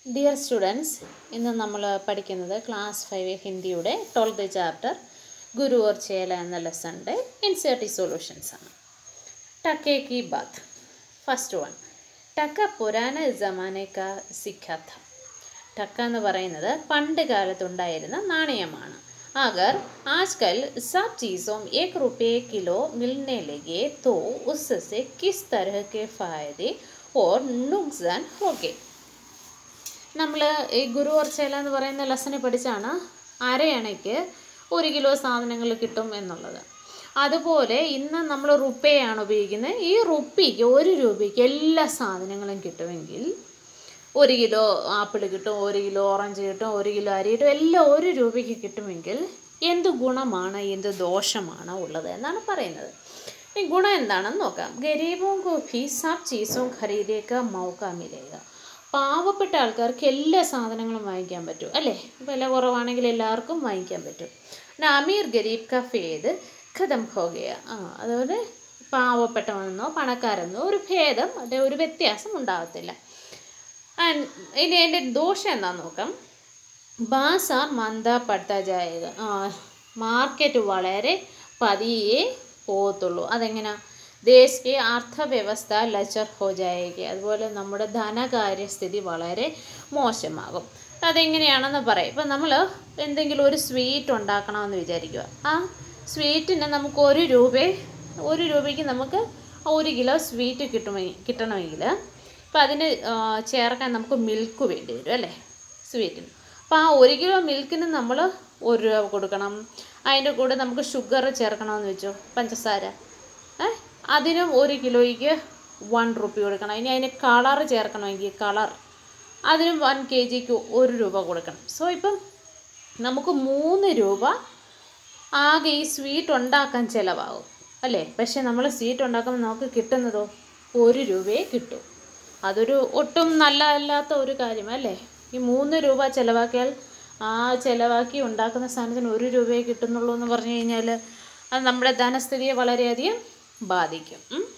Dear students ഇന്ന് നമ്മൾ പഠിക്കുന്നത് ക്ലാസ് ഫൈവ് ഹിന്ദിയുടെ ട്വൽത്ത് ചാപ്റ്റർ ഗുരു ഓർ ചേല എന്ന ലെസണിൻ്റെ ഇൻസേർട്ടി സൊല്യൂഷൻസ് ആണ് ടക്കെ കി ബാത്ത് ഫസ്റ്റ് വൺ ടക്ക പുരാന ജമാനക്ക സിഖാത്ത ടക്ക എന്ന് പറയുന്നത് പണ്ട് കാലത്തുണ്ടായിരുന്ന നാണയമാണ് अगर आजकल सब चीज़ों में एक रुपये किलो मिलने लगे तो उससे किस तरह के फ़ायदे और नुकसान होंगे നമ്മൾ ഈ ഗുരു ഓർച്ചേല എന്ന് പറയുന്ന ലെസണിൽ പഠിച്ചാണ് അരയണയ്ക്ക് ഒരു കിലോ സാധനങ്ങൾ കിട്ടും എന്നുള്ളത് അതുപോലെ ഇന്ന് നമ്മൾ റുപ്പയാണ് ഉപയോഗിക്കുന്നത് ഈ റുപ്പിക്ക് ഒരു രൂപയ്ക്ക് എല്ലാ സാധനങ്ങളും കിട്ടുമെങ്കിൽ ഒരു കിലോ ആപ്പിൾ കിട്ടും ഒരു കിലോ ഓറഞ്ച് കിട്ടും ഒരു കിലോ അരി കിട്ടും എല്ലാം ഒരു രൂപയ്ക്ക് കിട്ടുമെങ്കിൽ എന്ത് ഗുണമാണ് എന്ത് ദോഷമാണ് ഉള്ളത് എന്നാണ് പറയുന്നത് ഈ ഗുണം എന്താണെന്ന് നോക്കാം ഗരീബോം കോ ഭി സബ് ചീസും ഖരീദേക്ക മൗക്ക മിലേക പാവപ്പെട്ട ആൾക്കാർക്ക് എല്ലാ സാധനങ്ങളും വാങ്ങിക്കാൻ പറ്റും അല്ലേ വില കുറവാണെങ്കിൽ എല്ലാവർക്കും വാങ്ങിക്കാൻ പറ്റും പിന്നെ അമീർ ഗരീബ് ക ഫേദ് ഖതം ഹോഗയ ആ അതുപോലെ പാവപ്പെട്ടവനെന്നോ പണക്കാരെന്നോ ഒരു ഭേദം അല്ലെ ഒരു വ്യത്യാസം ഉണ്ടാകത്തില്ല ആൻഡ് ഇനി അതിൻ്റെ ദോഷം എന്താണെന്ന് നോക്കാം ബാസാർ മന്ദ പട്ടജായക മാർക്കറ്റ് വളരെ പതിയെ പോകത്തുള്ളൂ അതെങ്ങനെ ദേശീയ അർത്ഥവ്യവസ്ഥ ലച്ചർ ഹോ ജായേക അതുപോലെ നമ്മുടെ ധനകാര്യസ്ഥിതി വളരെ മോശമാകും അതെങ്ങനെയാണെന്ന് പറയാം ഇപ്പം നമ്മൾ എന്തെങ്കിലും ഒരു സ്വീറ്റ് ഉണ്ടാക്കണമെന്ന് വിചാരിക്കുക ആ സ്വീറ്റിന് നമുക്ക് ഒരു രൂപ ഒരു രൂപയ്ക്ക് നമുക്ക് ഒരു കിലോ സ്വീറ്റ് കിട്ടുമെങ്കിൽ കിട്ടണമെങ്കിൽ അപ്പോൾ അതിന് ചേർക്കാൻ നമുക്ക് മിൽക്ക് വേണ്ടി വരും അല്ലേ സ്വീറ്റിന് അപ്പോൾ ആ ഒരു കിലോ മിൽക്കിന് നമ്മൾ ഒരു രൂപ കൊടുക്കണം അതിൻ്റെ കൂടെ നമുക്ക് ഷുഗർ ചേർക്കണമെന്ന് വെച്ചോ പഞ്ചസാര ഏ അതിനും ഒരു കിലോയ്ക്ക് വൺ റുപ്പി കൊടുക്കണം ഇനി അതിന് കളർ ചേർക്കണമെങ്കിൽ കളർ അതിനും വൺ കെ ജിക്ക് ഒരു രൂപ കൊടുക്കണം സോ ഇപ്പം നമുക്ക് മൂന്ന് രൂപ ആകെ ഈ സ്വീറ്റ് ഉണ്ടാക്കാൻ ചിലവാകും അല്ലേ പക്ഷേ നമ്മൾ സ്വീറ്റ് ഉണ്ടാക്കുമ്പോൾ നമുക്ക് കിട്ടുന്നതോ ഒരു രൂപയെ കിട്ടൂ അതൊരു ഒട്ടും നല്ലതല്ലാത്ത ഒരു കാര്യം അല്ലേ ഈ മൂന്ന് രൂപ ചിലവാക്കിയാൽ ആ ചിലവാക്കി ഉണ്ടാക്കുന്ന സാധനത്തിന് ഒരു രൂപയെ കിട്ടുന്നുള്ളൂ എന്ന് പറഞ്ഞു കഴിഞ്ഞാൽ അത് നമ്മുടെ ധനസ്ഥിതിയെ വളരെയധികം ബാധിക്കും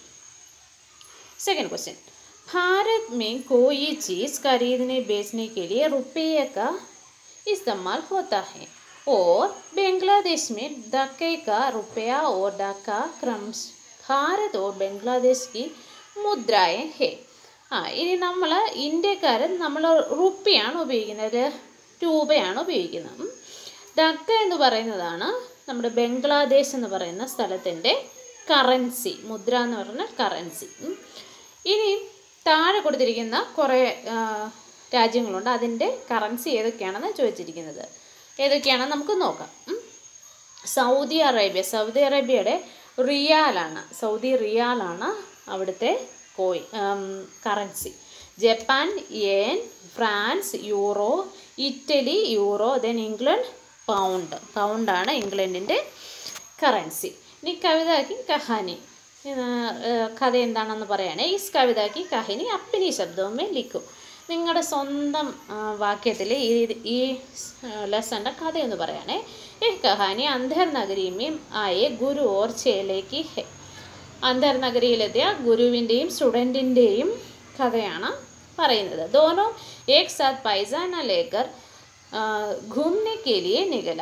सेकंड क्वेश्चन भारत में कोई चीज़ खरीदने बेचने के लिए रुपये का इस्तेमाल होता है और बांग्लादेश में डके का रुपया और डका क्रम भारत और बांग्लादेश की മുദ്രായം ഹേ ആ ഇനി നമ്മൾ ഇന്ത്യക്കാരൻ നമ്മൾ റുപ്പിയാണ് ഉപയോഗിക്കുന്നത് രൂപയാണ് ഉപയോഗിക്കുന്നത് ഡക്ക എന്ന് പറയുന്നതാണ് നമ്മുടെ ബംഗ്ലാദേശ് എന്ന് പറയുന്ന സ്ഥലത്തിൻ്റെ കറൻസി മുദ്ര എന്ന് പറയുന്ന കറൻസി ഇനി താഴെ കൊടുത്തിരിക്കുന്ന കുറേ രാജ്യങ്ങളുണ്ട് അതിൻ്റെ കറൻസി ഏതൊക്കെയാണെന്ന് ചോദിച്ചിരിക്കുന്നത് ഏതൊക്കെയാണെന്ന് നമുക്ക് നോക്കാം സൗദി അറേബ്യ സൗദി അറേബ്യയുടെ റിയാലാണ് സൗദി റിയാലാണ് അവിടുത്തെ കോയി currency Japan yen France euro Italy euro then England pound പൗണ്ടാണ് ഇംഗ്ലണ്ടിൻ്റെ കറൻസി ഇനി കവിതാക്കി കഹാനി കഥ എന്താണെന്ന് പറയുകയാണെ ഈ കവിതാക്കി കഹിനി അപ്പിനി ശബ്ദവുമേ ലിഖും നിങ്ങളുടെ സ്വന്തം വാക്യത്തിൽ ഈ ഈ ലെസൻ്റെ കഥയെന്ന് പറയുകയാണെ ഈ കഹാനി അന്ധർ നഗരിമേം ആയ ഗുരു ഓർ ചേലേക്ക് ഹെ അന്ധർ നഗരിയിലെത്തിയ ഗുരുവിൻ്റെയും സ്റ്റുഡൻറ്റിൻ്റെയും കഥയാണ് പറയുന്നത് ദോനോ ഏക് സാത്ത് പൈസാന ലേക്കർ ഘൂംനെ കേലിയെ നികല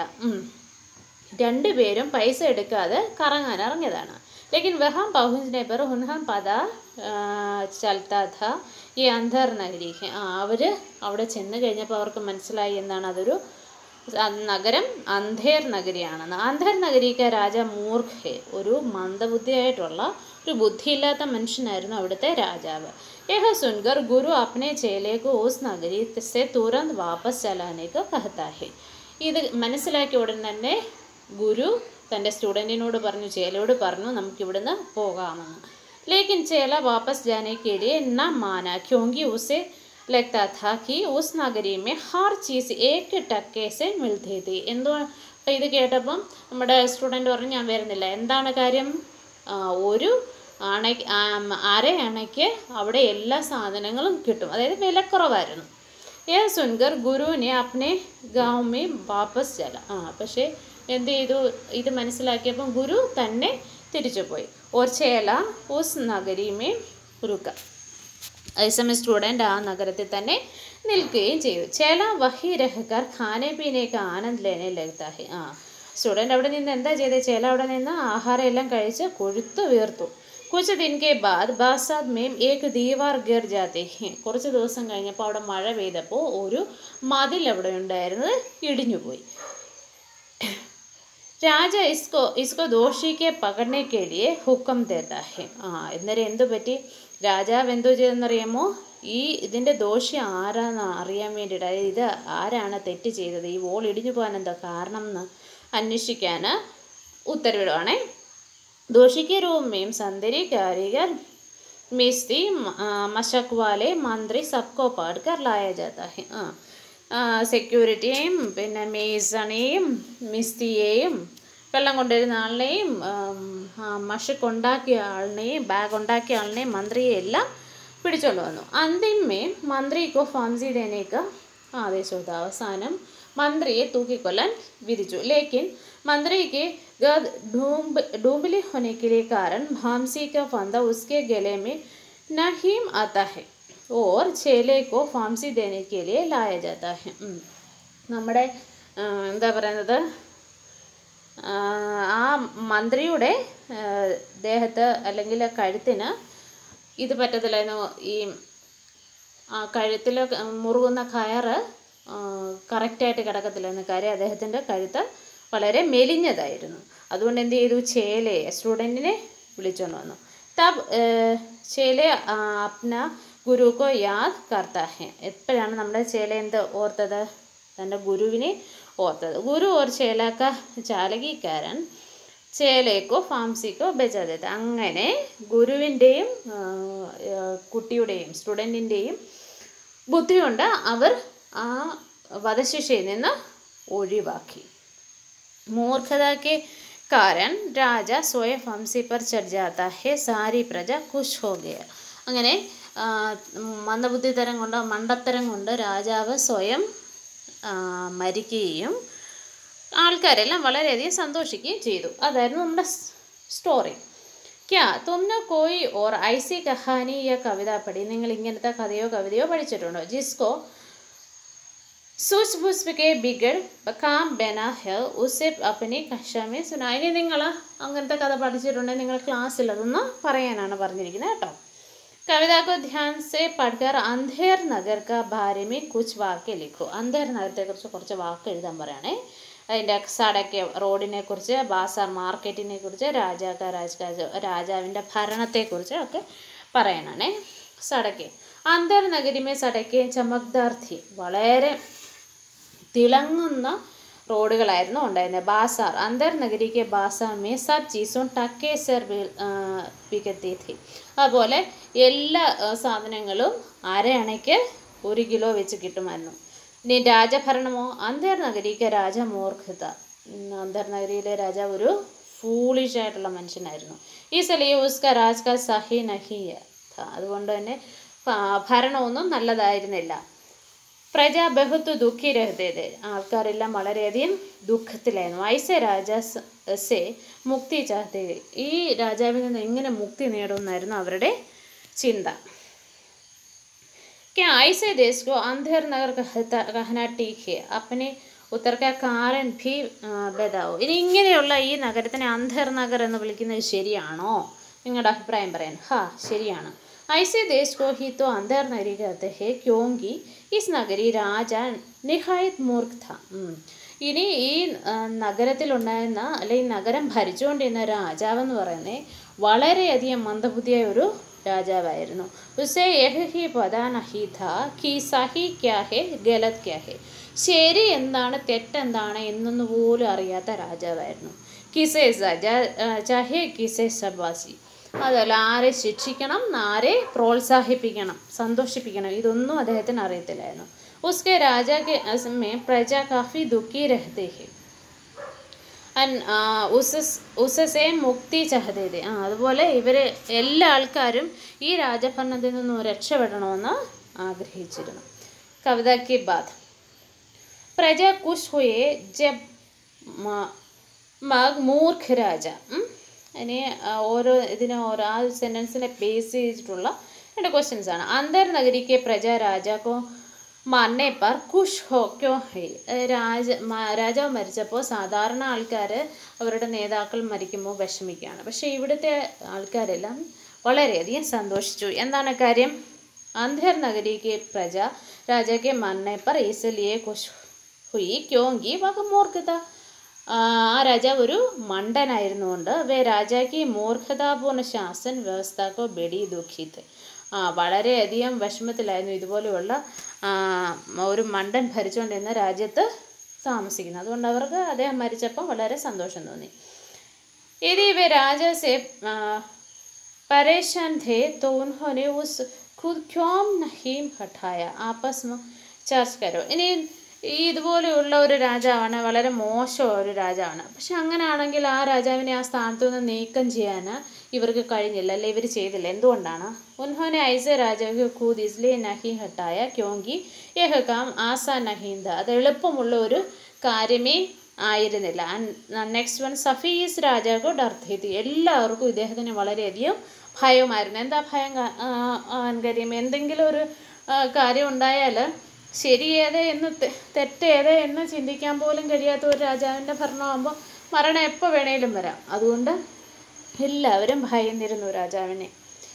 രണ്ടുപേരും പൈസ എടുക്കാതെ കറങ്ങാൻ ഇറങ്ങിയതാണ് लेकिन वहाँ पहुँचने पर उन्हें पता चलता था ഈ അന്ധർ നഗരി അവർ അവിടെ ചെന്ന് കഴിഞ്ഞപ്പോൾ അവർക്ക് മനസ്സിലായി എന്താണ് അതൊരു നഗരം അന്ധേർ നഗരിയാണെന്ന് അന്ധേർ നഗരിക്ക രാജ മൂർഖെ ഒരു മന്ദബുദ്ധിയായിട്ടുള്ള ഒരു ബുദ്ധിയില്ലാത്ത മനുഷ്യനായിരുന്നു അവിടുത്തെ രാജാവ് യഹ സുൻകർ ഗുരു അപ്നെ ചേലേക്ക് ഓസ് നഗരി സെ തുറന്ത് വാപ്പസ് ചലാനേക്ക് കഹത്താഹെ ഇത് മനസ്സിലാക്കിയ ഉടൻ തന്നെ ഗുരു തൻ്റെ സ്റ്റുഡൻറ്റിനോട് പറഞ്ഞു ചേലയോട് പറഞ്ഞു നമുക്കിവിടുന്ന് പോകാമെന്ന് लेकिन चेला वापस जाने के लिए न माना क्योंकि उसे लगता था कि उस नगरी में हर चीज़ एक टके से मिलती थी എന്തോ അപ്പോൾ ഇത് കേട്ടപ്പം നമ്മുടെ സ്റ്റുഡൻറ്റ് പറഞ്ഞു ഞാൻ വരുന്നില്ല എന്താണ് കാര്യം ഒരു അണ അര അണയ്ക്ക് അവിടെ എല്ലാ സാധനങ്ങളും കിട്ടും അതായത് വിലക്കുറവായിരുന്നു ഏ സുൻകർ ഗുരുവിനെ അപ്നെ ഗാവുമേ വാപ്പസ് ചല ആ പക്ഷേ എന്ത് ചെയ്തു ഇത് മനസ്സിലാക്കിയപ്പം ഗുരു തന്നെ തിരിച്ചു പോയി और चेला उस नगरी में रुका അതേസമയം സ്റ്റുഡൻ്റ് ആ നഗരത്തിൽ തന്നെ നിൽക്കുകയും ചെയ്തു ചില വഹി രഹക്കാർ ഖാനെ പീനേക്ക് ആനന്ദ് ലേനെ ലഗ്താഹി ആ സ്റ്റുഡൻ്റ് അവിടെ നിന്ന് എന്താ ചെയ്തത് ചില അവിടെ നിന്ന് ആഹാരം എല്ലാം കഴിച്ച് കൊഴുത്തു വീർത്തു കുച്ച് ദിൻ കെ ബാദ് ബാസാദ് മേം ഏക് ദീവാർ ഗിർ ജാത്തെ ഹെ കുറച്ച് ദിവസം കഴിഞ്ഞപ്പോൾ അവിടെ മഴ പെയ്തപ്പോൾ ഒരു മതിൽ അവിടെ ഉണ്ടായിരുന്നത് ഇടിഞ്ഞുപോയി രാജ ഇസ്കോ ഇസ്കോ ദോഷിക്ക് പകടനെ കേലിയെ ഹുക്കം തേത്താ ഹെ ആ അന്നേരം എന്തു പറ്റി രാജാവ് എന്തോ ചെയ്തെന്നറിയാമോ ഈ ഇതിൻ്റെ ദോഷി ആരാന്ന് അറിയാൻ വേണ്ടിയിട്ട് അതായത് ഇത് ആരാണ് തെറ്റ് ചെയ്തത് ഈ വോൾ ഇടിഞ്ഞു പോകാൻ എന്താ കാരണം എന്ന് അന്വേഷിക്കാൻ ഉത്തരവിടുവാണേ ദോഷിക്ക് റൂമേയും സന്ദരി കാരികർ മിസ്തി മശക് വാലെ മന്ത്രി സബ്കോ പാട് കർ ലായ ജാത്ത ഹെ ആ സെക്യൂരിറ്റിയെയും പിന്നെ മേസണെയും മിസ്തിയെയും വെള്ളം കൊണ്ടുവരുന്ന ആളിനെയും മഷക്ക് ഉണ്ടാക്കിയ ആളിനെയും ബാഗ് ഉണ്ടാക്കിയ ആളിനെയും മന്ത്രിയെ എല്ലാം പിടിച്ചോണ്ട് വന്നു അന്തിമേ മന്ത്രിക്കോ ഫാംസി ദേനേക്ക് ആദേശം കൊടുത്തു അവസാനം മന്ത്രിയെ തൂക്കിക്കൊല്ലാൻ വിധിച്ചു ലേക്കിൻ മന്ത്രിക്ക് गद ढूंब डूबली होने के लिए कारण भामसी का फंदा उसके गले में नहीम आता है और छेले को फांसी देने के लिए लाया जाता है ഉം. നമ്മുടെ ആ, എന്താ പറയുന്നത് ആ, ആ മന്ത്രിയുടെ ആ, ദേഹത്ത് അല്ലെങ്കിൽ കഴുത്തിന് ഇത് പറ്റത്തില്ലായിരുന്നു ഈ ആ കഴുത്തിൽ മുറുകുന്ന കയറ് കറക്റ്റായിട്ട് കിടക്കത്തില്ലായിരുന്നു കാര്യം അദ്ദേഹത്തിൻ്റെ കഴുത്ത് വളരെ മെലിഞ്ഞതായിരുന്നു അതുകൊണ്ട് എന്ത് ചെയ്തു ചേലെ സ്റ്റുഡൻറ്റിനെ വിളിച്ചുകൊണ്ട് വന്നു തബ് ചേലെ അപ്ന ഗുരുക്കോ യാദ് കർത്താ ഹെ എപ്പോഴാണ് നമ്മുടെ ചേല എന്ത് ഓർത്തത് തൻ്റെ ഗുരുവിനെ ഓർത്തത് ഗുരു ഓർ ചേലാക്ക ചാലകിക്കാരൻ ചേലേക്കോ ഫാംസിക്കോ ബെജാദത്ത് അങ്ങനെ ഗുരുവിൻ്റെയും കുട്ടിയുടെയും സ്റ്റുഡൻറ്റിൻ്റെയും ബുദ്ധി കൊണ്ട് അവർ ആ വധശിക്ഷയിൽ നിന്ന് ഒഴിവാക്കി मूर्खता के कारण രാജ സ്വയം ഫംസി പർ ചढ़ जाता है സാരി പ്രജ ഖുഷ് ഹോ ഗയ അങ്ങനെ ആ, മന്ദബുദ്ധിത്തരം കൊണ്ട് മണ്ടത്തരം കൊണ്ട് രാജാവ് സ്വയം ആ, മരിക്കുകയും ആൾക്കാരെല്ലാം വളരെയധികം സന്തോഷിക്കുകയും ചെയ്തു അതായിരുന്നു നമ്മുടെ സ്റ്റോറി ക്യാ തുമ്നെ കോയി ഓർ ഐസി കഹാനി യ കവിത പഠി നിങ്ങൾ ഇങ്ങനത്തെ കഥയോ കവിതയോ പഠിച്ചിട്ടുണ്ടോ ജിസ്കോ സൂച്ച് പുഷ്പക്കെ ബിഗഡ് ബക്കാം ബെന ഹെ ഉസെ അപ്പനി കഷാമി സുന ഇനി നിങ്ങൾ അങ്ങനത്തെ കഥ പഠിച്ചിട്ടുണ്ടെങ്കിൽ നിങ്ങൾ ക്ലാസ്സിൽ അതൊന്ന് പറയാനാണ് പറഞ്ഞിരിക്കുന്നത് കേട്ടോ കവിത को ध्यान से पढ़कर अंधेर नगर का बारे में कुछ वाक्य लिखो अंधेर നഗരത്തെക്കുറിച്ച് കുറച്ച് വാക്ക് എഴുതാൻ പറയണേ അതിൻ്റെ സടക്ക് റോഡിനെ കുറിച്ച് ബാസാർ മാർക്കറ്റിനെ കുറിച്ച് രാജാക്ക രാജ് രാജാവിൻ്റെ ഭരണത്തെക്കുറിച്ച് ഒക്കെ പറയണേ സടക്ക് അന്തർ നഗരിമേ സടക്ക് ചമക്ദാർ थी വളരെ തിളങ്ങുന്ന റോഡുകളായിരുന്നു ഉണ്ടായിരുന്നത് ബാസാർ അന്തർ നഗരിക്ക് ബാസാർ മേ സബ് ചീസും ടക്കേ സെർ വികത്തി ഥി അതുപോലെ എല്ലാ ആ, സാധനങ്ങളും അരയണയ്ക്ക് ഒരു കിലോ വെച്ച് കിട്ടുമായിരുന്നു ഇനി രാജഭരണമോ അന്തർ നഗരിക്ക് രാജ മൂർഖത അന്തർ നഗരിയിലെ രാജാവ് ഒരു ഫൂളിഷ് ആയിട്ടുള്ള മനുഷ്യനായിരുന്നു ഈ സലിയെ ഉസ്ക രാജ് കാ സഹി നഹിയ ഥ. അതുകൊണ്ട് തന്നെ ആ, ഭരണമൊന്നും നല്ലതായിരുന്നില്ല പ്രജ ബഹുത്ത് ദുഃഖി രഹതേത് ആൾക്കാരെല്ലാം വളരെയധികം ദുഃഖത്തിലായിരുന്നു ഐസെ രാജ സെ മുക്തി ചാഹത്തെ ഈ രാജാവിൽ നിന്ന് എങ്ങനെ മുക്തി നേടുമെന്നായിരുന്നു അവരുടെ ചിന്ത क्या ऐसे देश को अंधेर नगर कहता कहना ठीक है अपने ഉത്തർ കാ കാരൻ ഭി ബദാവോ ഇനി ഇങ്ങനെയുള്ള ഈ നഗരത്തിനെ അന്ധർ നഗർ എന്ന് വിളിക്കുന്നത് ശരിയാണോ നിങ്ങളുടെ അഭിപ്രായം പറയാൻ ഹാ ശരിയാണ് ऐसे देश को ही तो अंधर नगरी कहते हैं क्योंकि इस नगरी രാജ നിഹായത് മൂർഖ था ഉം. ഇനി ഈ ആ, നഗരത്തിലുണ്ടായിരുന്ന അല്ലെങ്കിൽ നഗരം ഭരിച്ചുകൊണ്ടിരുന്ന രാജാവെന്ന് പറയുന്നത് വളരെയധികം മന്ദബുദ്ധിയായ ഒരു രാജാവായിരുന്നു ഉസേ യഹ് ഹി പതാ നഹി ഥ കി സഹി ക്യാ ഹെ ഗലത് ക്യാ ഹെ ശരി എന്താണ് തെറ്റെന്താണ് എന്നൊന്നു പോലും അറിയാത്ത രാജാവായിരുന്നു കിസേ സജ ആ, ചാഹെ കിസേ സബാസി അതല്ല ആരെ ശിക്ഷിക്കണം ആരെ പ്രോത്സാഹിപ്പിക്കണം സന്തോഷിപ്പിക്കണം ഇതൊന്നും അദ്ദേഹത്തിന് അറിയത്തില്ലായിരുന്നു ഉസ്കെ രാജാ കെ മേ പ്രജ കാഫി ദുഃഖി രഹത്തെ ഹെ അൻ ആ, ഉസസ് ഉസസെ മുക്തി ചഹതേതെ ആ അതുപോലെ ഇവർ എല്ലാ ആൾക്കാരും ഈ രാജഭരണത്തിൽ നിന്നും രക്ഷപ്പെടണമെന്ന് ആഗ്രഹിച്ചിരുന്നു കവിത കി ബാത് പ്രജ കുഷ് ഹുയെ ജബ് മ- മഗ് മൂർഖ് രാജ ഉം. ഇനി ആ, ഓരോ ഇതിനെ ഓരോ ആ സെൻറ്റൻസിനെ ബേസ് ചെയ്തിട്ടുള്ള രണ്ട് ക്വസ്റ്റ്യൻസ് ആണ് അന്തർ നഗരിക്ക് പ്രജ രാജാക്കോ മന്നെ പർ ഖുഷ് ഹോ ക്യോ ഹൈ ഏഹ് രാജ മ- രാജാവ് മരിച്ചപ്പോൾ സാധാരണ ആൾക്കാർ അവരുടെ നേതാക്കൾ മരിക്കുമ്പോൾ വിഷമിക്കുകയാണ് പക്ഷേ ഇവിടുത്തെ ആൾക്കാരെല്ലാം വളരെയധികം സന്തോഷിച്ചു എന്താണ് കാര്യം അന്ധർ നഗരിക്ക് പ്രജ രാജാക്ക് മന്നെ പർ ഈസലിയെ ഖുഷ് ഹുയി ക്യോങ്കി വക മൂർഖത ആ ആ രാജാവ് ഒരു മണ്ടനായിരുന്നുകൊണ്ട് വേ രാജാക്ക് മൂർഖതാപൂർണ്ണ ശാസൻ വ്യവസ്ഥക്കോ ബെടി ദുഃഖിത് ആ വളരെയധികം വിഷമത്തിലായിരുന്നു ഇതുപോലെയുള്ള ആ, ഒരു മണ്ടൻ ഭരിച്ചുകൊണ്ടിരുന്ന രാജ്യത്ത് താമസിക്കുന്നത് അതുകൊണ്ട് അവർക്ക് അദ്ദേഹം മരിച്ചപ്പോൾ വളരെ സന്തോഷം തോന്നി यदि वे राजा से आ, परेशान थे तो उन्होंने उस खुद क्यों नहीं हटाया आपस में ചർച്ച കരോ ഇനി ഈ ഇതുപോലെയുള്ള ഒരു രാജാവാണ് വളരെ മോശം ഒരു രാജാവാണ് പക്ഷെ അങ്ങനെയാണെങ്കിൽ ആ രാജാവിനെ ആ സ്ഥാനത്തു നിന്ന് നീക്കം ചെയ്യാൻ ഇവർക്ക് കഴിഞ്ഞില്ല അല്ലെ ഇവർ ചെയ്തില്ല എന്തുകൊണ്ടാണ് ഉൻഹോനെ ഐസ രാജാവ് ഖൂദ് ഇസ്ലി നഹി ഹട്ടായ ക്യോങ്കി യഹ് കാം ആസാ നഹീന്ദ അത് എളുപ്പമുള്ള ഒരു കാര്യമേ ആയിരുന്നില്ല നെക്സ്റ്റ് വൺ സഫീസ് രാജാക്കോ ഡർഥിതി എല്ലാവർക്കും ഇദ്ദേഹത്തിന് വളരെയധികം ഭയമായിരുന്നു എന്താ ഭയം കാ- ആ, ആ, കാര്യം എന്തെങ്കിലും ഒരു ആ, കാര്യം ഉണ്ടായാൽ ശരി ഏത് എന്ന് തെ- തെറ്റ് ഏത് എന്ന് ചിന്തിക്കാൻ പോലും കഴിയാത്ത ഒരു രാജാവിൻ്റെ ഭരണമാകുമ്പോൾ മരണം എപ്പോൾ വേണേലും വരാം അതുകൊണ്ട് എല്ലാവരും ഭയന്നിരുന്നു രാജാവിനെ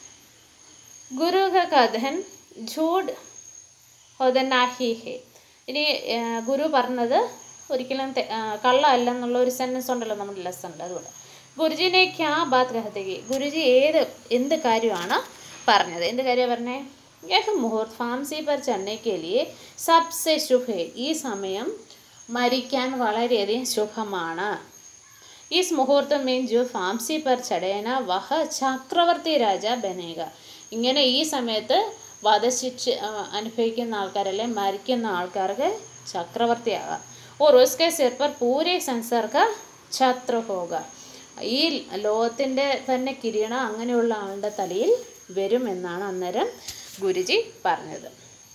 ഗുരു ക കഥൻ ഝൂഡ് ഹൊദനാഹി ഹെ ഇനി ആ, ഗുരു പറഞ്ഞത് ഒരിക്കലും തെ- ആ, കള്ളമല്ല എന്നുള്ള ഒരു സെൻറ്റൻസ് ഉണ്ടല്ലോ നമ്മുടെ ലെസണിൽ അതുകൊണ്ട് ഗുരുജിനെ ക്യാ ബാത് കഹത്തേക്ക് ഗുരുജി ഏത് എന്ത് കാര്യമാണ് പറഞ്ഞത് എന്ത് കാര്യമാണ് പറഞ്ഞേ യഹ് മുഹൂർത്ത് ഫാംസി പർ ചെന്നൈക്ക് ലിയെ സബ്സെ ശുഭ ഹെ. ഈ സമയം മരിക്കാൻ വളരെയധികം ശുഭമാണ് इस मुहूर्त में जो फांसी पर चढ़ेना वह ചക്രവർത്തി രാജ ബനേക ഇങ്ങനെ ഈ സമയത്ത് വധശിക്ഷ ആ, അനുഭവിക്കുന്ന ആൾക്കാരല്ലേ മരിക്കുന്ന ആൾക്കാർക്ക് ചക്രവർത്തിയാകാം और उसके सिर पर पूरे संसार का ഛത്ര ഹോക ഈ ലോകത്തിൻ്റെ തന്നെ കിരീടം അങ്ങനെയുള്ള ആളുടെ തലയിൽ വരും എന്നാണ് അന്നേരം ഗുരുജി പറഞ്ഞത്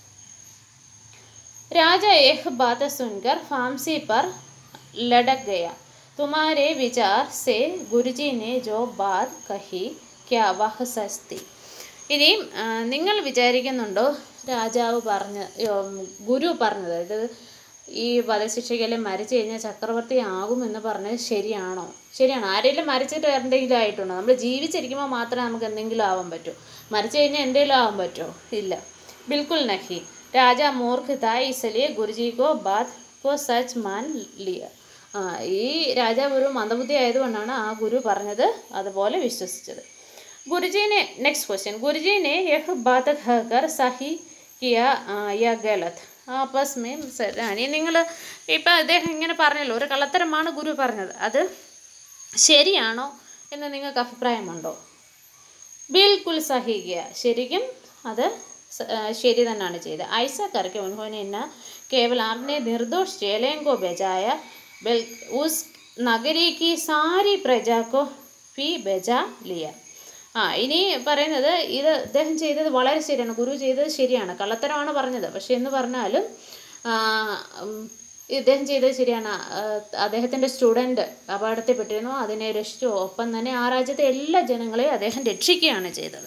राजा यह बात सुनकर फांसी पर लटक गया तुम्हारे विचार से गुरुजी ने जो बात कही क्या वह सच थी ഇനിയും ആ, നിങ്ങൾ വിചാരിക്കുന്നുണ്ടോ രാജാവ് പറഞ്ഞ ഉം, ഗുരു പറഞ്ഞത് ഇത് ഈ വധശിക്ഷയ്ക്കെല്ലാം മരിച്ചു കഴിഞ്ഞാൽ ചക്രവർത്തി ആകുമെന്ന് പറഞ്ഞത് ശരിയാണോ ശരിയാണോ ആരെങ്കിലും മരിച്ചിട്ട് എന്തെങ്കിലും ആയിട്ടുണ്ടോ നമ്മൾ ജീവിച്ചിരിക്കുമ്പോൾ മാത്രമേ നമുക്ക് എന്തെങ്കിലും ആവാൻ പറ്റൂ മരിച്ചു കഴിഞ്ഞാൽ എന്തെങ്കിലും ആവാൻ പറ്റുമോ ഇല്ല बिल्कुल नहीं राजा मूर्ख था इसलिए गुरुजी को बात को सच मान लिया ആ ഈ രാജാവ് ഒരു മന്ദബുദ്ധി ആയതുകൊണ്ടാണ് ആ ഗുരു പറഞ്ഞത് അതുപോലെ വിശ്വസിച്ചത് ഗുരുജീനെ നെക്സ്റ്റ് ക്വസ്റ്റ്യൻ ഗുരുജീനെ യഹ് ബാത് കർ സഹി കിയ ആ, യ ഗലത് ആപ്പസ് മേ ഇനി നിങ്ങൾ ഇപ്പം അദ്ദേഹം ഇങ്ങനെ പറഞ്ഞല്ലോ ഒരു കള്ളത്തരമാണ് ഗുരു പറഞ്ഞത് അത് ശരിയാണോ എന്ന് നിങ്ങൾക്ക് അഭിപ്രായമുണ്ടോ ബിൽക്കുൽ സഹിക്കുക ശരിക്കും അത് സ- ആ, ശരി തന്നെയാണ് ചെയ്തത് ഐസ करके उन्होंने न केवल आपने निर्दोष चेलें को बचाया बल उस नगरी की सारी प्रजा को भी बचा लिया ആ ഇനി പറയുന്നത് ഇത് അദ്ദേഹം ചെയ്തത് വളരെ ശരിയാണ് ഗുരു ചെയ്തത് ശരിയാണ് കള്ളത്തരമാണ് പറഞ്ഞത് പക്ഷെ എന്ന് പറഞ്ഞാലും ആ, ഉം, ഇദ്ദേഹം ചെയ്തത് ശരിയാണ് ആ, അദ്ദേഹത്തിൻ്റെ സ്റ്റുഡൻറ്റ് അപകടത്തിൽപ്പെട്ടിരുന്നു അതിനെ രക്ഷിച്ചു ഒപ്പം തന്നെ ആ രാജ്യത്തെ എല്ലാ ജനങ്ങളെയും അദ്ദേഹം രക്ഷിക്കുകയാണ് ചെയ്തത്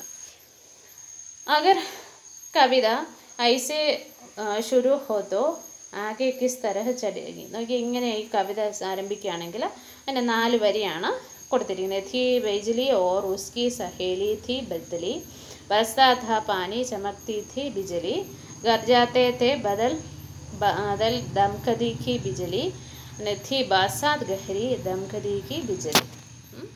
अगर कविता ऐसे अ, शुरू हो तो ആകെ കിസ് തരഹ ചടങ്ങി നോക്കി ഇങ്ങനെ ഈ കവിത ആരംഭിക്കുകയാണെങ്കിൽ അതിൻ്റെ നാല് വരിയാണ് കൊടുത്തിരിക്കുന്നത് थी बिजली और उसकी सहेली थी बदली बरसता था पानी चमकती थी बिजली गरजाते थे बदल बादल दमकदी की बिजली ने थी बरसात गहरी दमकदी की बिजली ഉം.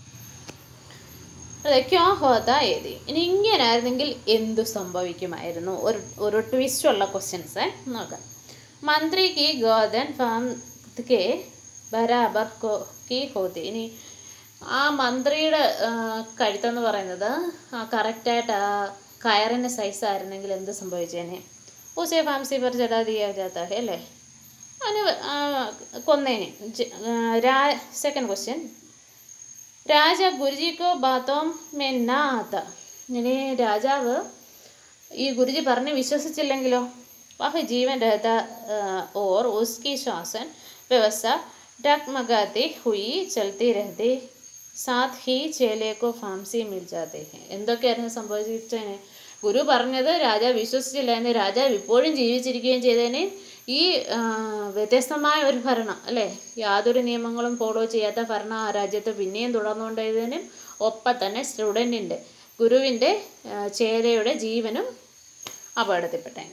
അതൊക്കെയോ ഹോത എഴുതി ഇനി ഇങ്ങനെ ആയിരുന്നെങ്കിൽ എന്തു സംഭവിക്കുമായിരുന്നു ഒരു ഒരു ട്വിസ്റ്റ് ഉള്ള ക്വസ്റ്റ്യൻസ് നോക്കാം മന്ത്രി കി ഗോദൻ ഫാം കെ ബരാബർ കോ കി ഹോതി ഇനി ആ മന്ത്രിയുടെ ആ, കഴുത്തെന്ന് പറയുന്നത് ആ കറക്റ്റായിട്ട് ആ കയറിൻ്റെ സൈസ് ആയിരുന്നെങ്കിൽ എന്ത് സംഭവിച്ചേനെ ഊസേ ഫാംസി പർ ചടാ ദിയാ ജാത്ത ഹെ അല്ലേ അതിന് ആ, കൊന്നേനെ ജ- ആ, രാ സെക്കൻഡ് ക്വസ്റ്റ്യൻ രാജ ഗുരുജിക്കോ ബാത്തോം മേ നാ ആത്ത ഇനി രാജാവ് ഈ ഗുരുജി പറഞ്ഞ് വിശ്വസിച്ചില്ലെങ്കിലോ വഹ ജീവൻ രഹത ഓർ ഉസ്കി ശ്വാസൻ വ്യവസ്ഥ ഡഗ്മഗാത്തി ഹുയി ചലത്തി രഹതി സാത്ത് ഹി ചേലേക്കോ ഫാംസി മിൽ ജാത്തെ ഹെ എന്തൊക്കെയായിരുന്നു സംഭവിച്ചേനെ ഗുരു പറഞ്ഞത് രാജാവ് വിശ്വസിച്ചില്ല എന്ന് രാജാവ് ഇപ്പോഴും ജീവിച്ചിരിക്കുകയും ചെയ്തതിന് ഈ ആ, വ്യത്യസ്തമായ ഒരു ഭരണം അല്ലേ യാതൊരു നിയമങ്ങളും ഫോളോ ചെയ്യാത്ത ഭരണം ആ രാജ്യത്ത് പിന്നെയും തുടർന്നുകൊണ്ടതിനും ഒപ്പം തന്നെ സ്റ്റുഡൻറ്റിൻ്റെ ഗുരുവിൻ്റെ ആ, ചേരയുടെ ജീവനും അപകടത്തിൽപ്പെട്ടേനെ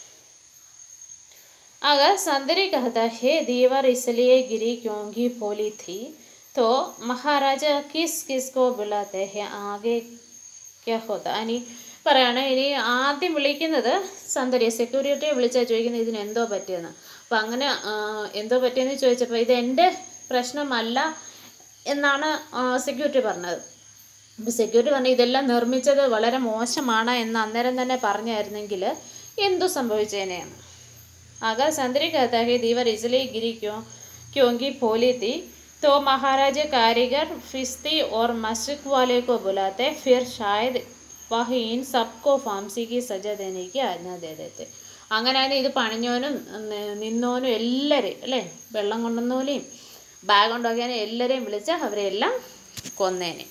अगर संतरी कहता है दीवार इसलिए गिरी क्योंकि भोली थी तो महाराजा किस किस को बुलाते हैं आगे क्या होता ഇനി പറയാണ് ഇനി ആദ്യം വിളിക്കുന്നത് സന്തരിയെ സെക്യൂരിറ്റിയെ വിളിച്ചാൽ ചോദിക്കുന്നത് ഇതിന് എന്തോ പറ്റിയെന്ന് അപ്പം അങ്ങനെ ആ, എന്തോ പറ്റിയെന്ന് ചോദിച്ചപ്പോൾ ഇത് എൻ്റെ പ്രശ്നമല്ല എന്നാണ് സെക്യൂരിറ്റി പറഞ്ഞത് അപ്പോൾ സെക്യൂരിറ്റി പറഞ്ഞു ഇതെല്ലാം നിർമ്മിച്ചത് വളരെ മോശമാണ് എന്ന് അന്നേരം തന്നെ പറഞ്ഞായിരുന്നെങ്കിൽ എന്തു സംഭവിച്ചേനെയാണ് अगर संतरी कहता है दीवार इसलिए गिरी क्यों क्योंकि फोली थी तो महाराजा कारीगर फिस्ती और मशरक वाले को बुलाते फिर शायद वह इन सबको फांसी की सजा देने की आज्ञा दे देते അങ്ങനെയാണ് ഇത് പണിഞ്ഞോനും നി- നിന്നോനും എല്ലാവരെയും അല്ലേ വെള്ളം കൊണ്ടുവന്നോലെയും ബാഗ് ഉണ്ടാക്കിയാനും എല്ലാവരെയും വിളിച്ച് അവരെല്ലാം കൊന്നേനെ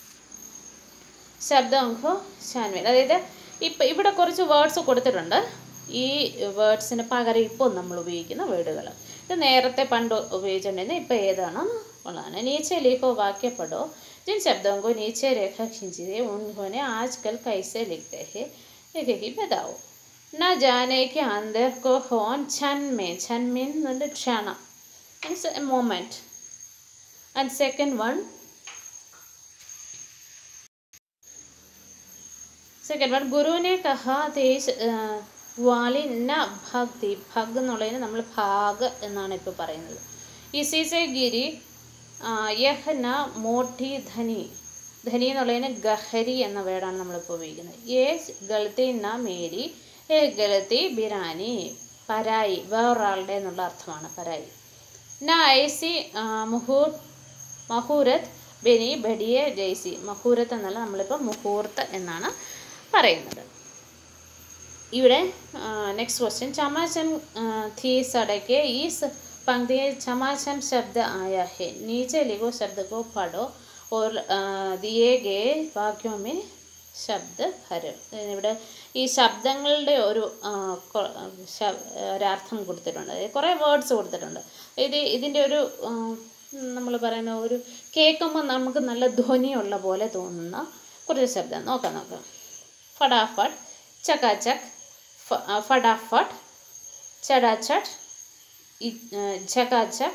ശബ്ദമുഖോ ഷാൻവേൽ അതായത് ഇപ്പം ഇവിടെ കുറച്ച് വേർഡ്സ് കൊടുത്തിട്ടുണ്ട് ഈ വേർഡ്സിന് പകരം ഇപ്പോൾ നമ്മൾ ഉപയോഗിക്കുന്ന വേർഡുകൾ ഇത് നേരത്തെ പണ്ട് ഉപയോഗിച്ചിട്ടുണ്ടെങ്കിൽ ഇപ്പോൾ ഏതാണ് ഉള്ളതാണ് നീച്ചെ ലിഖോ വാക്യപ്പെടോ जिन शब्दों को नीचे रेखा खींची है उन्होंने आजकल कैसे लिखते हैं लिख ही बताओ न जाने के अंदर को होन छन में छन मीन क्षण means a moment and second one second one ഗുരുവിനെ കഹാ തേജ് വാലി ന ഭക്തി ഭഗ് എന്നുള്ളതിന് നമ്മൾ ഭാഗ് എന്നാണ് ഇപ്പോൾ പറയുന്നത് ഇസീസെ ഗിരി ആ, യഹ് ന മോട്ടി ധനി ധനി എന്നുള്ളതിന് ഗഹരി എന്ന വേർഡാണ് നമ്മളിപ്പോൾ ഉപയോഗിക്കുന്നത് ഏ ഗളത്തി ന മേരി ഏ ഗളത്തി ബിരാനി പരായി വേറൊരാളുടെ എന്നുള്ള അർത്ഥമാണ് പരായി ന ഐസി ആ, മുഹൂർ മഹൂരത്ത് ബെനി ബഡിയെ ജയ്സി മഹൂരത്ത് എന്നല്ല നമ്മളിപ്പോൾ മുഹൂർത്ത് എന്നാണ് പറയുന്നത് ഇവിടെ നെക്സ്റ്റ് ക്വസ്റ്റ്യൻ ചമാചം थी सड़के इस पंक्ति में चमाचम शब्द आया है नीचे लिखो शब्द को पढ़ो और आ, दिए गए वाक्यों में ശബ്ദ ഭരം ഇവിടെ ഈ ശബ്ദങ്ങളുടെ ഒരു ആ, കൊ- ശ- ഒരർത്ഥം കൊടുത്തിട്ടുണ്ട് അതായത് കുറേ വേർഡ്സ് കൊടുത്തിട്ടുണ്ട് ഇത് ഇതിൻ്റെ ഒരു നമ്മൾ പറയുന്ന ഒരു കേൾക്കുമ്പോൾ നമുക്ക് നല്ല ധ്വനിയുള്ള പോലെ തോന്നുന്ന കുറച്ച് ശബ്ദം നോക്കാം നോക്കാം ഫടാഫട്ട് ചക്കാചക് ഫ- ആ, ഫടാഫട്ട് ചടാചട്ട് ഝകാചക്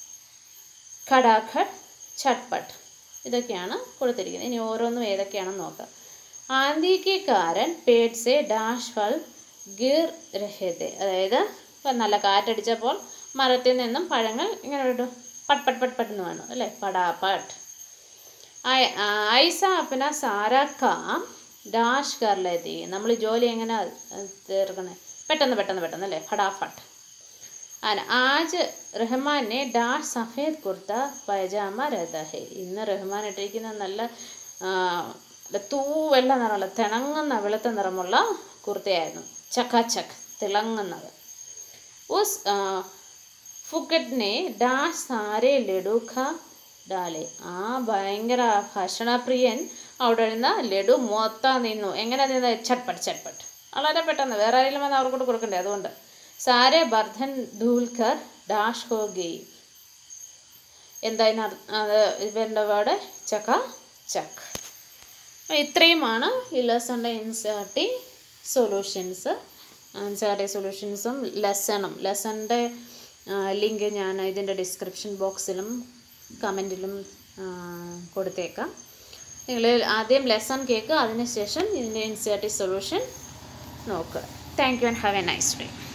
ഖടാഖട് ചട്പട്ട് ഇതൊക്കെയാണ് കൊടുത്തിരിക്കുന്നത് ഇനി ഓരോന്നും ഏതൊക്കെയാണെന്ന് നോക്കാം ആന്തിക്ക് കാരൻ പേഡ് സെ ഡാഷ് ഫൽ ഗിർ രഹത്തെ അതായത് ഇപ്പം നല്ല കാറ്റടിച്ചപ്പോൾ മരത്തിൽ നിന്നും പഴങ്ങൾ ഇങ്ങനെ ഒരു പട്ട് പട്ട് പട്ട് പട്ട് എന്ന് വേണം അല്ലേ പടാപട്ട് ആയ- ആ, ഐസ അപ്പന സാര കാം ഡാഷ് കർ ലേത്തി നമ്മൾ ജോലി എങ്ങനെ തീർക്കണേ പെട്ടെന്ന് പെട്ടെന്ന് പെട്ടെന്ന് അല്ലേ ഫടാഫട്ട് ആന ആജ് റഹ്മാൻ ने ഡാഷ് സഫേദ് കുർത്ത പൈജാമ രഹത ഹെ ഇന്ന് റഹ്മാൻ ഇട്ടിരിക്കുന്ന നല്ല ആ, നല്ല തൂവെള്ള നിറമുള്ള തിളങ്ങുന്ന വെളുത്ത നിറമുള്ള കുർത്തയായിരുന്നു ചക്കാചക് തിളങ്ങുന്നത് ഉസ് ആ, ഫുക്കറ്റിനെ ഡാഷ് സാരെ ലഡു ഖ ഡാലെ ആ ഭയങ്കര ഭക്ഷണപ്രിയൻ അവിടെ ഇരുന്ന ലഡു മൊത്തം നിന്നു എങ്ങനെ നിന്നത് ചട്പട്ട് ചട്പട്ട് വളരെ പെട്ടെന്ന് വേറെ ആരെങ്കിലും വന്ന് അവർക്കൂടെ കൊടുക്കണ്ടേ അതുകൊണ്ട് സാരെ ബർധൻ ധൂൽക്കർ ഡാഷ് ഹോ ഗെയ് എന്താ ഇതിനർ- അത് ഇവരുടെ വേർഡ് ചക്ക ചക്ക് അപ്പോൾ ഇത്രയുമാണ് ഈ ലെസണിൻ്റെ ഇൻസേർട്ടി സൊല്യൂഷൻസ് ഇൻസേർട്ടി സൊല്യൂഷൻസും ലെസണും ലെസണിൻ്റെ ലിങ്ക് ഞാൻ ഇതിൻ്റെ ഡിസ്ക്രിപ്ഷൻ ബോക്സിലും കമൻറ്റിലും കൊടുത്തേക്കാം നിങ്ങൾ ആദ്യം ലെസൺ കേൾക്കുക അതിനുശേഷം ഇതിൻ്റെ ഇൻസേർട്ടി സൊല്യൂഷൻ നോക്കുക thank you and have a nice day